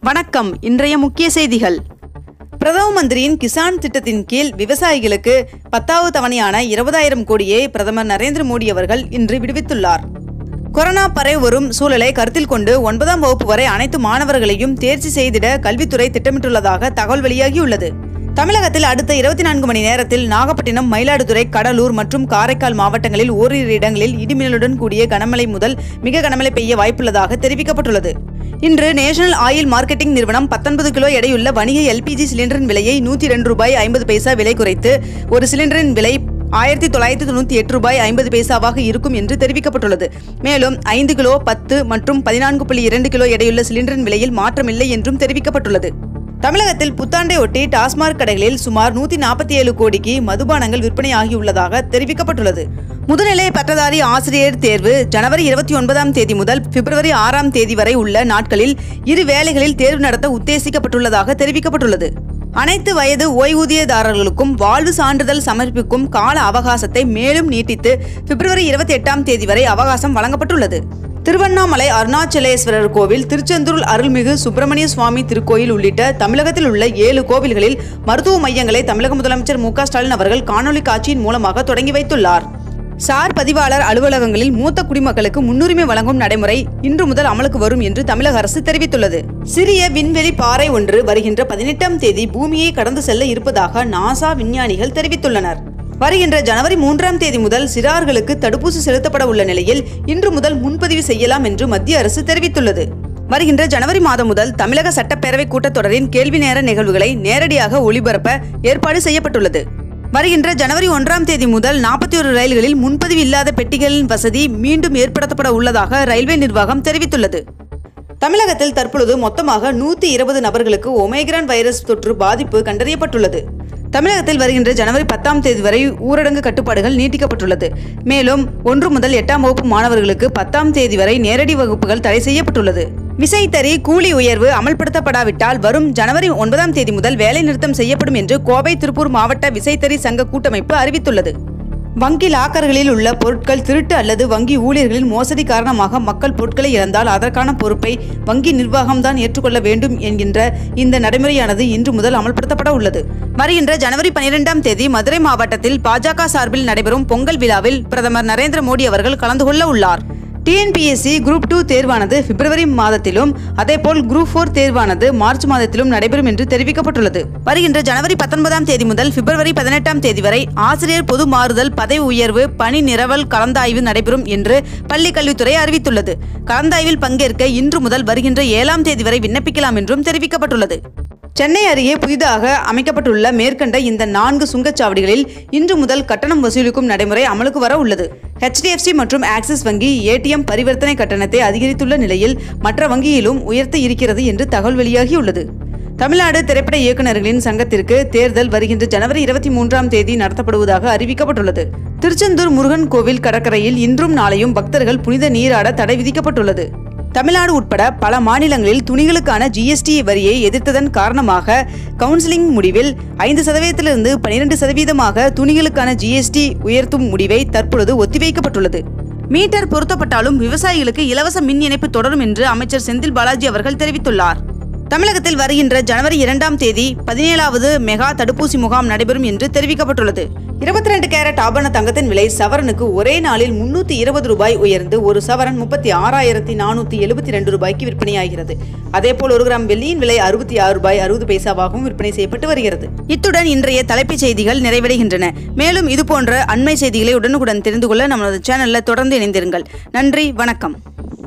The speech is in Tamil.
வணக்கம் இன்றைய முக்கிய செய்திகள் பிரதம மந்திரியின் கிசான் திட்டத்தின் கீழ் விவசாயிகளுக்கு பத்தாவது தவணையான இருபதாயிரம் கோடியை பிரதமர் நரேந்திர மோடி அவர்கள் இன்று விடுவித்துள்ளார் கொரோனா பரவி வரும் சூழலை கருத்தில் கொண்டு ஒன்பதாம் வகுப்பு வரை அனைத்து மாணவர்களையும் தேர்ச்சி செய்திட கல்வித்துறை திட்டமிட்டுள்ளதாக தகவல் வெளியாகியுள்ளது தமிழகத்தில் அடுத்த இருபத்தி நான்கு மணி நேரத்தில் நாகப்பட்டினம் மயிலாடுதுறை கடலூர் மற்றும் காரைக்கால் மாவட்டங்களில் ஓரிரு இடங்களில் இடிமின்னலுடன் கூடிய கனமழை முதல் மிக கனமழை பெய்ய வாய்ப்புள்ளதாக தெரிவிக்கப்பட்டுள்ளது இன்று நேஷனல் ஆயில் மார்க்கெட்டிங் நிறுவனம் 19 கிலோ எடையுள்ள வணிக எல்பிஜி சிலிண்டரின் விலையை நூற்றி ரெண்டு ரூபாய் ஐம்பது பைசா விலை குறைத்து ஒரு சிலிண்டரின் விலை ஆயிரத்தி தொள்ளாயிரத்தி தொண்ணூற்றி எட்டு ரூபாய் ஐம்பது பைசாவாக இருக்கும் என்று தெரிவிக்கப்பட்டுள்ளது மேலும் ஐந்து கிலோ பத்து மற்றும் பதினான்கு புள்ளி இரண்டு கிலோ எடையுள்ள சிலிண்டரின் விலையில் மாற்றமில்லை என்றும் தெரிவிக்கப்பட்டுள்ளது தமிழகத்தில் புத்தாண்டை ஒட்டி டாஸ்மாக் கடைகளில் சுமார் நூத்தி நாற்பத்தி ஏழு கோடிக்கு மதுபானங்கள் விற்பனையாகியுள்ளதாக தெரிவிக்கப்பட்டுள்ளது முதுநிலை பட்டதாரி ஆசிரியர் தேர்வு ஜனவரி இருபத்தி ஒன்பதாம் தேதி முதல் பிப்ரவரி ஆறாம் தேதி வரை உள்ள நாட்களில் இரு வேளைகளில் தேர்வு நடத்த உத்தேசிக்கப்பட்டுள்ளதாக தெரிவிக்கப்பட்டுள்ளது அனைத்து வயது ஓய்வூதியதாரர்களுக்கும் வாழ்வு சான்றிதழ் சமர்ப்பிக்கும் கால அவகாசத்தை மேலும் நீட்டித்து பிப்ரவரி இருபத்தி எட்டாம் தேதி வரை அவகாசம் வழங்கப்பட்டுள்ளது திருவண்ணாமலை அருணாச்சலேஸ்வரர் கோவில் திருச்செந்தூர் அருள்மிகு சுப்பிரமணிய சுவாமி திருக்கோயில் உள்ளிட்ட தமிழகத்தில் உள்ள ஏழு கோவில்களில் மருத்துவ மையங்களை தமிழக முதலமைச்சர் மு க ஸ்டாலின் அவர்கள் காணொலி காட்சியின் மூலமாக தொடங்கி வைத்துள்ளார் சார் பதிவாளர் அலுவலகங்களில் மூத்த குடிமக்களுக்கு முன்னுரிமை வழங்கும் நடைமுறை இன்று முதல் அமலுக்கு வரும் என்று தமிழக அரசு தெரிவித்துள்ளது சிறிய விண்வெளி பாறை ஒன்று வருகின்ற பதினெட்டாம் தேதி பூமியை கடந்து செல்ல இருப்பதாக நாசா விஞ்ஞானிகள் தெரிவித்துள்ளனர் வருகின்ற ஜனவரி மூன்றாம் தேதி முதல் சிறார்களுக்கு தடுப்பூசி செலுத்தப்பட உள்ள நிலையில் இன்று முதல் முன்பதிவு செய்யலாம் என்று மத்திய அரசு தெரிவித்துள்ளது வருகின்ற ஜனவரி மாதம் முதல் தமிழக சட்டப்பேரவை கூட்டத்தொடரின் கேள்வி நேர நிகழ்வுகளை நேரடியாக ஒளிபரப்ப ஏற்பாடு செய்யப்பட்டுள்ளது வருகின்ற ஜனவரி ஒன்றாம் தேதி முதல் நாற்பத்தி ஒரு ரயில்களில் முன்பதிவு இல்லாத பெட்டிகளின் வசதி மீண்டும் ஏற்படுத்தப்பட உள்ளதாக ரயில்வே நிர்வாகம் தெரிவித்துள்ளது தமிழகத்தில் தற்பொழுது மொத்தமாக நூத்தி இருபது நபர்களுக்கு ஒமேக்ரான் வைரஸ் தொற்று பாதிப்பு கண்டறியப்பட்டுள்ளது தமிழகத்தில் வருகின்ற ஜனவரி பத்தாம் தேதி வரை ஊரடங்கு கட்டுப்பாடுகள் நீட்டிக்கப்பட்டுள்ளது மேலும் ஒன்று முதல் எட்டாம் வகுப்பு மாணவர்களுக்கு பத்தாம் தேதி வரை நேரடி வகுப்புகள் தடை செய்யப்பட்டுள்ளது விசைத்தறி கூலி உயர்வு அமல்படுத்தப்படாவிட்டால் வரும் ஜனவரி ஒன்பதாம் தேதி முதல் வேலை நிறுத்தம் செய்யப்படும் என்று கோவை திருப்பூர் மாவட்ட விசைத்தறி சங்க கூட்டமைப்பு அறிவித்துள்ளது வங்கி லாக்கர்களில் உள்ள பொருட்கள் திருட்டு அல்லது வங்கி ஊழியர்களின் மோசடி காரணமாக மக்கள் பொருட்களை இழந்தால் அதற்கான பொறுப்பை வங்கி நிர்வாகம்தான் ஏற்றுக்கொள்ள வேண்டும் என்கின்ற இந்த நடைமுறையானது இன்று முதல் அமல்படுத்தப்பட உள்ளது வருகின்ற ஜனவரி பனிரெண்டாம் தேதி மதுரை மாவட்டத்தில் பாஜக சார்பில் நடைபெறும் பொங்கல் விழாவில் பிரதமர் நரேந்திர மோடி அவர்கள் கலந்து கொள்ள உள்ளார் டிஎன்பிஎஸ்சி குரூப் டூ தேர்வானது பிப்ரவரி மாதத்திலும் அதேபோல் குரூப் ஃபோர் தேர்வானது மார்ச் மாதத்திலும் நடைபெறும் என்று தெரிவிக்கப்பட்டுள்ளது வருகின்ற ஜனவரி பத்தொன்பதாம் தேதி முதல் பிப்ரவரி பதினெட்டாம் தேதி வரை ஆசிரியர் பொது மாறுதல் பதவி உயர்வு பணி நிரவல் கலந்தாய்வு நடைபெறும் என்று பள்ளிக் கல்வித்துறை அறிவித்துள்ளது கலந்தாய்வில் பங்கேற்க இன்று முதல் வருகின்ற ஏழாம் தேதி வரை விண்ணப்பிக்கலாம் என்றும் தெரிவிக்கப்பட்டுள்ளது சென்னை அருகே புதிதாக அமைக்கப்பட்டுள்ள மேற்கண்ட இந்த நான்கு சுங்கச்சாவடிகளில் இன்று முதல் கட்டணம் வசூலிக்கும் நடைமுறை அமலுக்கு வர உள்ளது ஹெச்டிஎஃப்சி மற்றும் ஆக்சிஸ் வங்கி ஏடிஎம் பரிவர்த்தனை கட்டணத்தை அதிகரித்துள்ள நிலையில் மற்ற வங்கியிலும் உயர்த்த இருக்கிறது என்று தகவல் வெளியாகியுள்ளது தமிழ்நாடு திரைப்பட இயக்குநர்களின் சங்கத்திற்கு தேர்தல் வருகின்ற ஜனவரி இருபத்தி மூன்றாம் தேதி நடத்தப்படுவதாக அறிவிக்கப்பட்டுள்ளது திருச்செந்தூர் முருகன் கோவில் கடற்கரையில் இன்றும் நாளையும் பக்தர்கள் புனித நீராட தடை விதிக்கப்பட்டுள்ளது தமிழ்நாடு உட்பட பல மாநிலங்களில் துணிகளுக்கான ஜிஎஸ்டி வரியை எதிர்த்ததன் காரணமாக கவுன்சிலிங் முடிவில் ஐந்து சதவீதத்திலிருந்து பனிரெண்டு சதவீதமாக துணிகளுக்கான ஜிஎஸ்டி உயர்த்தும் முடிவை தற்பொழுது ஒத்திவைக்கப்பட்டுள்ளது மீட்டர் பொருத்தப்பட்டாலும் விவசாயிகளுக்கு இலவச மின் இணைப்பு தொடரும் என்று அமைச்சர் செந்தில் பாலாஜி அவர்கள் தெரிவித்துள்ளார் தமிழகத்தில் வருகின்ற ஜனவரி இரண்டாம் தேதி பதினேழாவது மெகா தடுப்பூசி முகாம் நடைபெறும் என்று தெரிவிக்கப்பட்டுள்ளது இருபத்தி ரெண்டு கேரட் ஆபரண தங்கத்தின் விலை சவரனுக்கு ஒரே நாளில் முன்னூத்தி இருபது ரூபாய் உயர்ந்து ஒரு சவரன் முப்பத்தி ஆறாயிரத்தி நானூத்தி எழுபத்தி ரெண்டு ரூபாய்க்கு விற்பனையாகிறது அதேபோல் ஒரு கிராம் வெள்ளியின் விலை அறுபத்தி ஆறு ரூபாய் அறுபது பைசாவாகவும் விற்பனை செய்யப்பட்டு வருகிறது இத்துடன் இன்றைய தலைப்புச் செய்திகள் நிறைவடைகின்றன மேலும் இதுபோன்ற அண்மை செய்திகளை உடனுக்குடன் தெரிந்து கொள்ள நமது சேனல்ல தொடர்ந்து இணைந்திருங்கள் நன்றி வணக்கம்